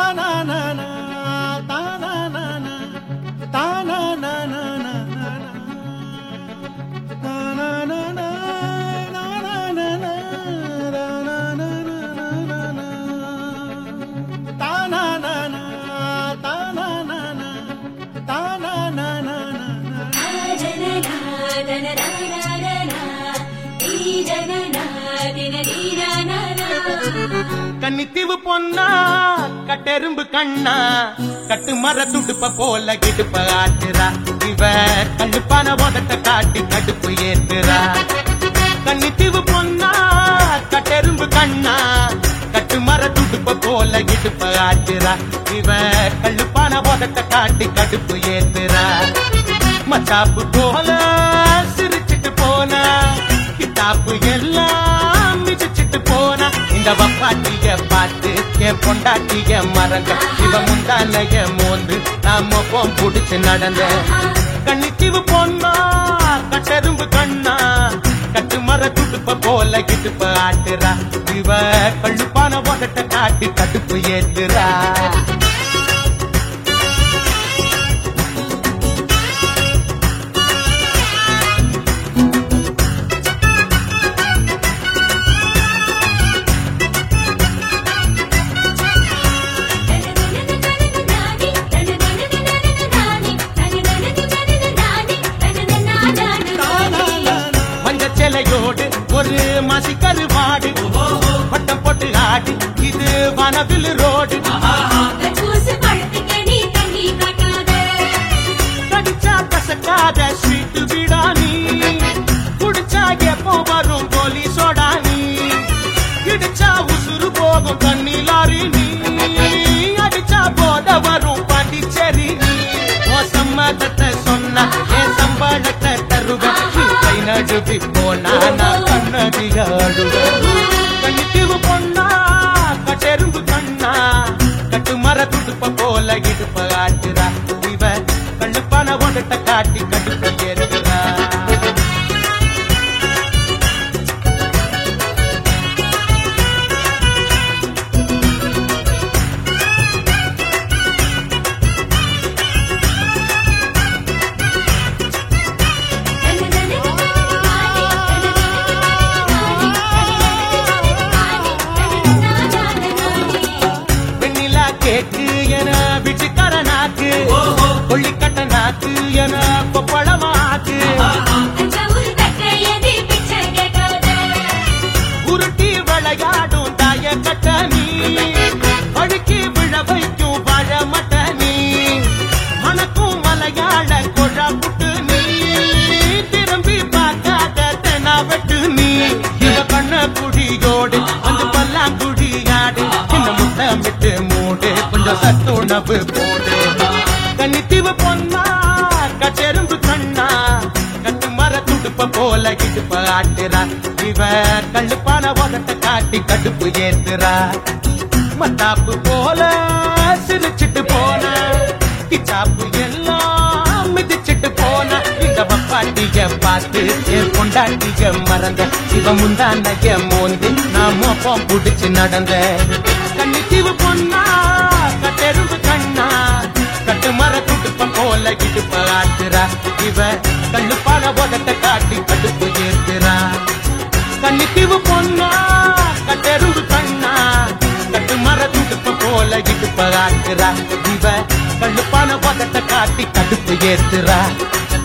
தானானானா, தானானானா, தானானானானா, தானானானா, தானானானா, தானானானா, தானானானா, தானானானா, தானானானா. கன்னித்தீவு பொன்னா கட்டெரும்பு கண்ணா கட்டு மர துடுப்ப போல கிடுப்ப ஆட்டுறா இவ கண்டுப்பான உதட்ட காட்டி கடுப்பு ஏத்துறா கன்னித்தீவு பொன்னா கட்டெரும்பு கண்ணா கட்டு மர துடுப்ப போல கிடுப்ப ஆட்டுறா இவ கள்ளுப்பான உதட்ட காட்டி கடுப்பு ஏத்துறா மச்சாப்பு போல சிரிச்சிட்டு போனா கிட்டாப்பு எல்லாம் மிதிச்சிட்டு போனா இந்த வப்பாட்டிய பார்த்து என் பொண்டாட்டிய மறங்க இவ முந்தானைய மோந்து நாம போம் புடிச்சு நடந்த கண்ணித்தீவு பொண்ணா கட்டெரும்பு கண்ணா கட்டு மர துடுப்ப போல கிட்டுப்ப ஆட்டுறா இவ கள்ளுப்பான உதட்ட காட்டி கடுப்பு ஏத்துறா மஞ்ச சிலையோடு ஒரு மாசி கருவாடு வட்டம் போட்டு ஆடு இது வனவில் ரோடு கடிச்சா கசக்காத ஸ்வீட்டு விடானி குடிச்சா எப்போ வரும் கோலி சோடானி இடிச்சா உசுறு போகும் தண்ணி லாரி நீ அடிச்சா போத வரும் பாண்டிச்சேரி நீ உன் சம்மதத்தை சொன்னா என் சம்பளத்தை தருவேன் நீ கை நடுவி போனா நான் கண்ணதிக அழுவேன் கண்ணித்தீவு பொண்ணா கட்டெரும்பு கண்ணா கட்டு மர துடுப்ப போல இடுப்ப ஆட்டுறா இவ கண்ணுப்பான ஒன்றுட்ட காட்டி கடுப்ப ஏறுகிறா வெண்ணிலா கேக்கு என பிச்சுக்கர நாக்கு கொள்ளிக்கட்ட நாக்கு என கொப்பளமாக்கு உருட்டி விளையாடும் தாய கட்ட நீ அழுக்கி விழ வைக்கும் வாழ மட்ட நீ மனக்கும் மலையாள கொழா புட்டு நீ திரும்பி பார்க்காத தெனா வெட்டு நீ இவ கண்ண குடியோடு வந்து பல்லாங்குடி ஆடு சின்ன முட்டமிட்டு மூடு கொஞ்சம் சத்துணவு போடு கன்னித்தீவு பொன்னா கட்டெரும்பு கண்ணா கட்டு மர துடுப்ப போல இடுப்ப ஆட்டுறா இவ கள்ளுப்பான உதட்ட காட்டி கடுப்பு ஏத்துறா மத்தாப்பு போல சிரிச்சிட்டு போன கிச்சாப்பு எல்லாம் மிதிச்சிட்டு போன இந்த பப்பாட்டிய பார்த்து என் பொண்டாட்டிய மறந்த இவ முந்தானைய மோந்து நான் மோப்பம் புடிச்சு நடந்த கண்ணித்தீவு பொண்ணா கட்டெரும்பு கண்ணா கட்டு மர துடுப்ப போல இடுப்ப ஆட்டுறா இவ கண்ணுப்பான உதட்ட காட்டி கடுப்பு ஏத்துறா கண்ணித்தீவு பொண்ணா கட்டெரும்பு கண்ணா கட்டு மர துடுப்ப போல இடுப்ப ஆட்டுறா இவ கண்ணுப்பான உதட்ட காட்டி கடுப்பு ஏத்துறா